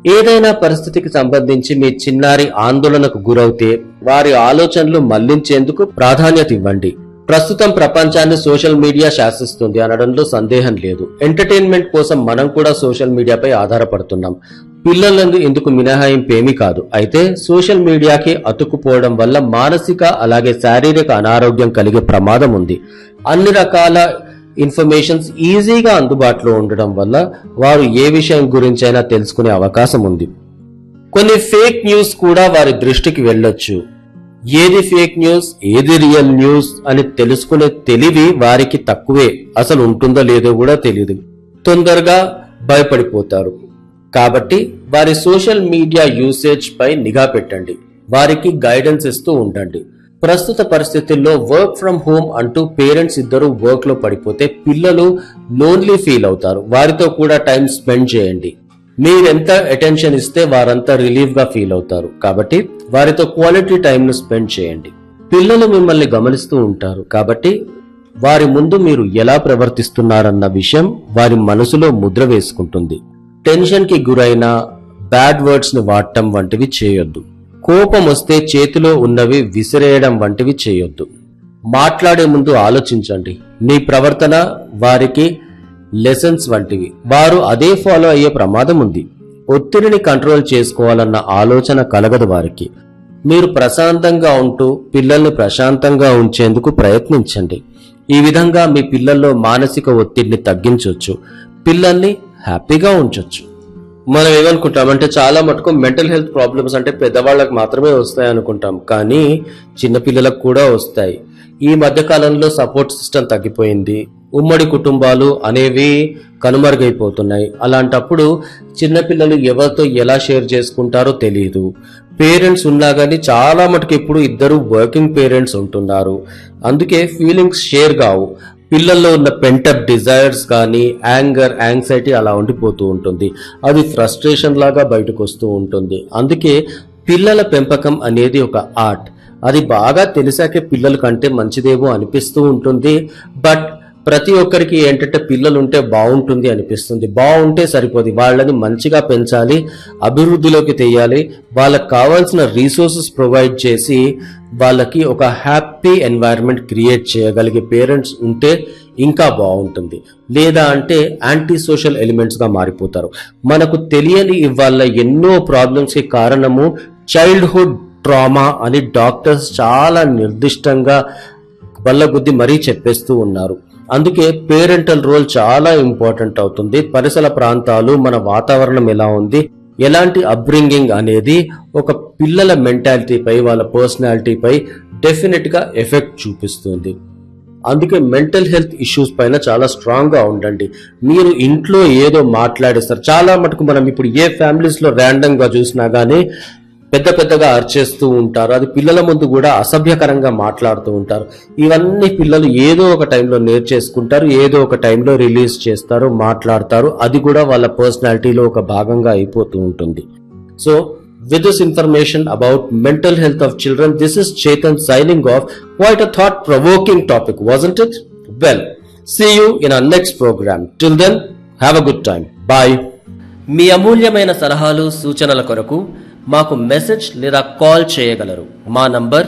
ఏదైనా పరిస్థితికి సంబంధించి మీ చిన్నారి ఆందోళనకు గురవుతే వారి ఆలోచనలు మళ్లించేందుకు ప్రాధాన్యత ఇవ్వండి ప్రస్తుతం ప్రపంచాన్ని సోషల్ మీడియా శాసిస్తుంది అనడంలో సందేహం లేదు ఎంటర్టైన్మెంట్ కోసం మనం కూడా సోషల్ మీడియాపై ఆధారపడుతున్నాం పిల్లలందు ఇందుకు మినహాయింపు ఏమీ కాదు అయితే సోషల్ మీడియాకి అతుక్కుపోవడం వల్ల మానసిక అలాగే శారీరక అనారోగ్యం కలిగే ప్రమాదం ఉంది అన్ని రకాల ఇన్ఫర్మేషన్స్ ఈజీగా అందుబాటులో ఉండడం వల్ల వారు ఏ విషయం గురించైనా తెలుసుకునే అవకాశం ఉంది కొన్ని ఫేక్ న్యూస్ కూడా వారి దృష్టికి వెళ్ళొచ్చు ఏది ఫేక్ న్యూస్ ఏది రియల్ న్యూస్ అని తెలుసుకునే తెలివి వారికి తక్కువే అసలు ఉంటుందో లేదో కూడా తెలియదు తొందరగా భయపడిపోతారు కాబట్టి వారి సోషల్ మీడియా యూసేజ్ పై నిఘా పెట్టండి వారికి గైడెన్స్ ఇస్తూ ఉండండి ప్రస్తుత పరిస్థితుల్లో వర్క్ ఫ్రం హోమ్ అంటూ పేరెంట్స్ ఇద్దరు వర్క్ లో పడిపోతే పిల్లలు లోన్లీ ఫీల్ అవుతారు వారితో కూడా టైం స్పెండ్ చేయండి మీరెంత అటెన్షన్ ఇస్తే వారంతా రిలీఫ్ గా ఫీల్ అవుతారు కాబట్టి వారితో క్వాలిటీ టైం ను స్పెండ్ చేయండి పిల్లలు మిమ్మల్ని గమనిస్తూ ఉంటారు కాబట్టి వారి ముందు మీరు ఎలా ప్రవర్తిస్తున్నారన్న విషయం వారి మనసులో ముద్ర వేసుకుంటుంది టెన్షన్ కి గురైన బ్యాడ్ వర్డ్స్ ని వాడటం వంటివి చేయొద్దు కోపం వస్తే చేతిలో ఉన్నవి విసిరేయడం వంటివి చేయొద్దు మాట్లాడే ముందు ఆలోచించండి మీ ప్రవర్తన వారికి లెసన్స్ వంటివి వారు అదే ఫాలో అయ్యే ప్రమాదం ఉంది ఒత్తిడిని కంట్రోల్ చేసుకోవాలన్న ఆలోచన కలగదు వారికి మీరు ప్రశాంతంగా ఉంటూ పిల్లల్ని ప్రశాంతంగా ఉంచేందుకు ప్రయత్నించండి ఈ విధంగా మీ పిల్లల్లో మానసిక ఒత్తిడిని తగ్గించవచ్చు పిల్లల్ని హ్యాపీగా ఉంచొచ్చు మనం ఏమనుకుంటాం అంటే చాలా మటుకు మెంటల్ హెల్త్ ప్రాబ్లమ్స్ అంటే పెద్దవాళ్ళకి మాత్రమే వస్తాయి అనుకుంటాం కానీ చిన్నపిల్లలకు కూడా వస్తాయి ఈ మధ్య కాలంలో సపోర్ట్ సిస్టమ్ తగ్గిపోయింది ఉమ్మడి కుటుంబాలు అనేవి కనుమరుగైపోతున్నాయి అలాంటప్పుడు చిన్నపిల్లలు ఎవరితో ఎలా షేర్ చేసుకుంటారో తెలియదు పేరెంట్స్ ఉన్నా కానీ చాలా మటుకు ఇప్పుడు ఇద్దరు వర్కింగ్ పేరెంట్స్ ఉంటున్నారు అందుకే ఫీలింగ్స్ షేర్ కావు పిల్లల్లో ఉన్న పెంటప్ డిజైర్స్ కానీ యాంగర్ యాంగ్జైటీ అలా ఉండిపోతూ ఉంటుంది అది ఫ్రస్ట్రేషన్ లాగా బయటకు వస్తూ ఉంటుంది అందుకే పిల్లల పెంపకం అనేది ఒక ఆర్ట్ అది బాగా తెలిసాకే పిల్లల కంటే మంచిదేమో అనిపిస్తూ ఉంటుంది బట్ ప్రతి ఒక్కరికి ఏంటంటే పిల్లలు ఉంటే బాగుంటుంది అనిపిస్తుంది బాగుంటే సరిపోదు వాళ్ళని మంచిగా పెంచాలి అభివృద్ధిలోకి తెయ్యాలి వాళ్ళకి కావాల్సిన రీసోర్సెస్ ప్రొవైడ్ చేసి వాళ్ళకి ఒక హ్యాపీ ఎన్వైరన్మెంట్ క్రియేట్ చేయగలిగే పేరెంట్స్ ఉంటే ఇంకా బాగుంటుంది లేదా అంటే యాంటీ సోషల్ ఎలిమెంట్స్ గా మారిపోతారు మనకు తెలియని ఇవాళ ఎన్నో ప్రాబ్లమ్స్ కి కారణము చైల్డ్హుడ్ ట్రామా అని డాక్టర్స్ చాలా నిర్దిష్టంగా బల్లగుద్ది మరీ చెప్పేస్తూ ఉన్నారు అందుకే పేరెంటల్ రోల్ చాలా ఇంపార్టెంట్ అవుతుంది పరిసర ప్రాంతాలు మన వాతావరణం ఎలా ఉంది ఎలాంటి అప్బ్రింగింగ్ అనేది ఒక పిల్లల మెంటాలిటీపై వాళ్ళ పర్సనాలిటీపై డెఫినెట్ గా ఎఫెక్ట్ చూపిస్తుంది అందుకే మెంటల్ హెల్త్ ఇష్యూస్ పైన చాలా స్ట్రాంగ్ గా ఉండండి మీరు ఇంట్లో ఏదో మాట్లాడేస్తారు చాలా మటుకు మనం ఇప్పుడు ఏ ఫ్యామిలీస్ లో ర్యాండమ్ గా చూసినా గానీ పెద్ద పెద్దగా అర్చేస్తూ ఉంటారు అది పిల్లల ముందు కూడా అసభ్యకరంగా మాట్లాడుతూ ఉంటారు ఇవన్నీ పిల్లలు ఏదో ఒక టైంలో నేర్చేసుకుంటారు ఏదో ఒక టైంలో రిలీజ్ చేస్తారు మాట్లాడతారు అది కూడా వాళ్ళ పర్సనాలిటీలో ఒక భాగంగా అయిపోతూ ఉంటుంది so with this information about mental health of children this is chetan signing off quite a thought provoking topic wasn't it well see you in our next program till then have a good time bye మీ అమూల్యమైన సలహాలు సూచనల కొరకు మాకు message లేదా call చేయగలరు మా number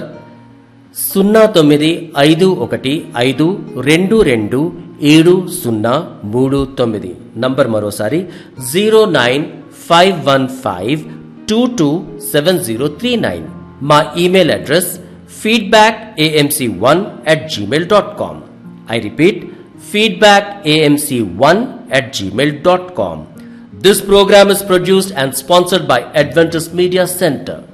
సున్నా తొమ్మిది ఐదు ఒకటి ఐదు రెండు రెండు ఏడు సున్నా మూడు తొమ్మిది నంబర్ మరోసారి zero nine five one five two two seven zero three nine మా email address feedback A M C one at Gmail dot com I repeat feedback A M C one at gmail.com. This program is produced and sponsored by Adventist Media Center.